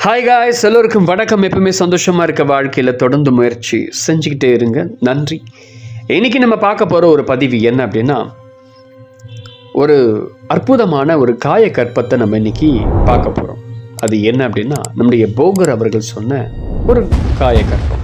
hi guys எல்லோருக்கும் வணக்கம் எப்பவுமே சந்தோஷமா இருக்க வாழ்க்கையில் தொடர்ந்து முயற்சி செஞ்சுக்கிட்டே இருங்க நன்றி இன்னைக்கு நம்ம பார்க்க போகிற ஒரு பதிவு என்ன அப்படின்னா ஒரு அற்புதமான ஒரு காய கற்பத்தை நம்ம இன்னைக்கு பார்க்க போகிறோம் அது என்ன அப்படின்னா நம்முடைய போகர் அவர்கள் சொன்ன ஒரு காய கற்பம்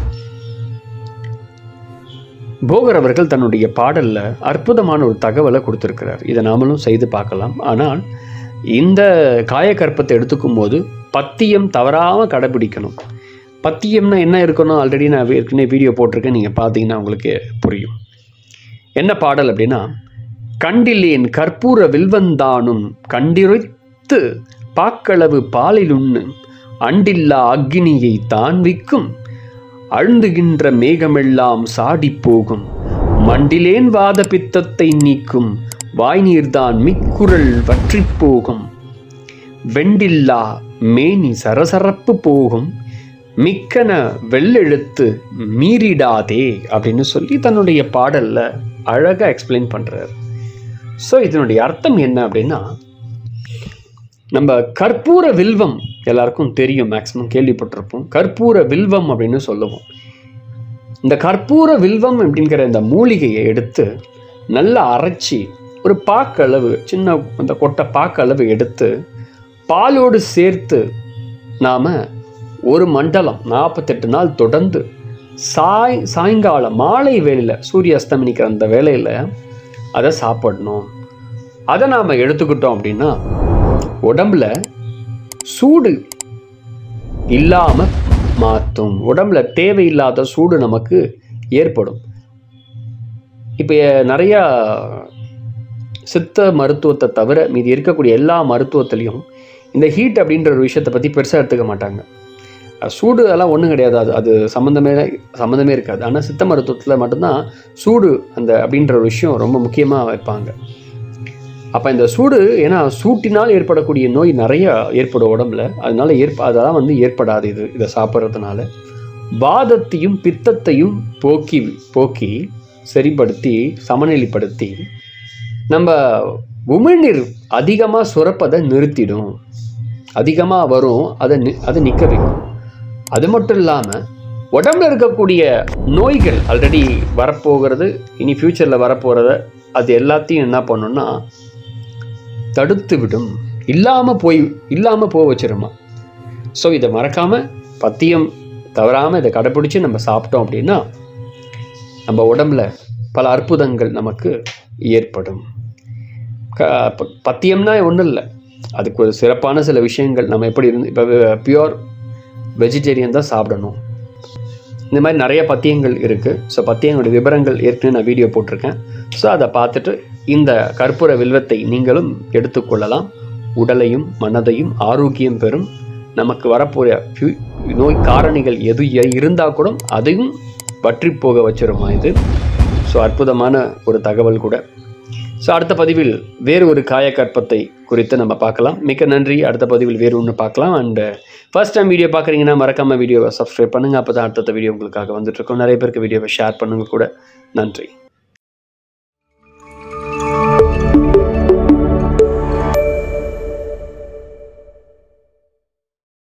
போகர் அவர்கள் தன்னுடைய பாடல்ல அற்புதமான ஒரு தகவலை கொடுத்துருக்கிறார் இதை நாமளும் செய்து பார்க்கலாம் ஆனால் இந்த காயக்கற்பத்தை எடுத்துக்கும் போது பத்தியம் தவறாமல் கடைபிடிக்கணும் பத்தியம்னா என்ன இருக்கணும் ஆல்ரெடி நான் ஏற்கனவே வீடியோ போட்டிருக்கேன் நீங்கள் பார்த்தீங்கன்னா உங்களுக்கு புரியும் என்ன பாடல் அப்படின்னா கண்டிலேன் கற்பூர வில்வந்தானும் கண்டிரைத்து பாக்களவு பாலிலுண்ணு அண்டில்லா அக்னியை தான் விக்கும் அழுந்துகின்ற மேகமெல்லாம் சாடிப் போகும் மண்டிலேன் வாத பித்தத்தை நீக்கும் வாய்நீர்தான் மிக்குரல் வற்றிப் போகும் வெண்டில்லா மேனி சரசரப்பு போகும் மிக்கன வெள்ளெழுத்து மீறிடாதே அப்படின்னு சொல்லி தன்னுடைய பாடல்ல அழகா எக்ஸ்பிளைன் பண்றாரு ஸோ இதனுடைய அர்த்தம் என்ன அப்படின்னா நம்ம கற்பூர வில்வம் எல்லாருக்கும் தெரியும் மேக்ஸிமம் கேள்விப்பட்டிருப்போம் கற்பூர வில்வம் அப்படின்னு சொல்லுவோம் இந்த கற்பூர வில்வம் அப்படிங்கிற இந்த மூலிகையை எடுத்து நல்லா அரைச்சி ஒரு பாக்களவு சின்ன அந்த கொட்டை பாக்களவு எடுத்து பாலோடு சேர்த்து நாம் ஒரு மண்டலம் நாற்பத்தெட்டு நாள் தொடர்ந்து சாய் சாயங்காலம் மாலை வேளையில் சூரிய அஸ்தமனிக்கிற அந்த வேளையில் அதை சாப்பிடணும் அதை நாம் எடுத்துக்கிட்டோம் அப்படின்னா உடம்புல சூடு இல்லாம மாற்றும் உடம்புல தேவையில்லாத சூடு நமக்கு ஏற்படும் இப்போ நிறையா சித்த மருத்துவத்தை தவிர மீதி இருக்கக்கூடிய எல்லா மருத்துவத்திலையும் இந்த ஹீட் அப்படின்ற ஒரு விஷயத்தை பற்றி பெருசாக எடுத்துக்க மாட்டாங்க அஹ் சூடு அதெல்லாம் ஒன்றும் கிடையாது அது அது சம்மந்தமே சம்மந்தமே இருக்காது ஆனால் சித்த மருத்துவத்தில் மட்டும்தான் சூடு அந்த அப்படின்ற ஒரு விஷயம் ரொம்ப முக்கியமாக வைப்பாங்க அப்போ இந்த சூடு ஏன்னா சூட்டினால் ஏற்படக்கூடிய நோய் நிறைய ஏற்படும் உடம்புல அதனால ஏற்ப அதெல்லாம் வந்து ஏற்படாது இது இதை சாப்பிட்றதுனால வாதத்தையும் பித்தத்தையும் போக்கி போக்கி சரிப்படுத்தி சமநிலைப்படுத்தி நம்ம உமிழ்நீர் அதிகமாக சுரப்பதை நிறுத்திடும் அதிகமாக வரும் அதை நி அதை நிற்க வைக்கும் அது மட்டும் இல்லாமல் உடம்புல இருக்கக்கூடிய நோய்கள் ஆல்ரெடி வரப்போகிறது இனி ஃப்யூச்சரில் வரப்போகிறத அது எல்லாத்தையும் என்ன பண்ணுன்னா தடுத்து விடும் இல்லாமல் போய் இல்லாமல் போக வச்சிருமா ஸோ இதை மறக்காமல் பத்தியம் தவறாமல் இதை கடைப்பிடிச்சி நம்ம சாப்பிட்டோம் அப்படின்னா நம்ம உடம்புல பல அற்புதங்கள் நமக்கு ஏற்படும் க ப- பத்தியம்னா ஒன்றும் இல்லை அதுக்கு ஒரு சிறப்பான சில விஷயங்கள் நம்ம எப்படி இருந்து இப்போ பியூர் வெஜிடேரியன் தான் சாப்பிடணும் இந்த மாதிரி நிறைய பத்தியங்கள் இருக்குது ஸோ பத்தியங்களுடைய விவரங்கள் ஏற்கனவே நான் வீடியோ போட்டிருக்கேன் ஸோ அதை பார்த்துட்டு இந்த கற்பூர வில்வத்தை நீங்களும் எடுத்துக்கொள்ளலாம் உடலையும் மனதையும் ஆரோக்கியம் பெறும் நமக்கு வரப்போகிற ஃபியூ- நோய் காரணிகள் எது இருந்தால் கூட அதையும் வற்றி போக வச்சிருமா இது ஸோ அற்புதமான ஒரு தகவல் கூட ஸோ அடுத்த பதிவில் வேறு ஒரு காயக்கற்பத்தை குறித்து நம்ம பார்க்கலாம் மிக்க நன்றி அடுத்த பதிவில் வேறு ஒன்று பார்க்கலாம் அண்ட் ஃபர்ஸ்ட் டைம் வீடியோ பார்க்குறீங்கன்னா மறக்காம வீடியோவை சப்ஸ்கிரைப் பண்ணுங்கள் அப்போ தான் அடுத்த வீடியோ உங்களுக்காக வந்துட்டு இருக்கோம் நிறைய பேருக்கு வீடியோவை ஷேர் பண்ணுங்க கூட நன்றி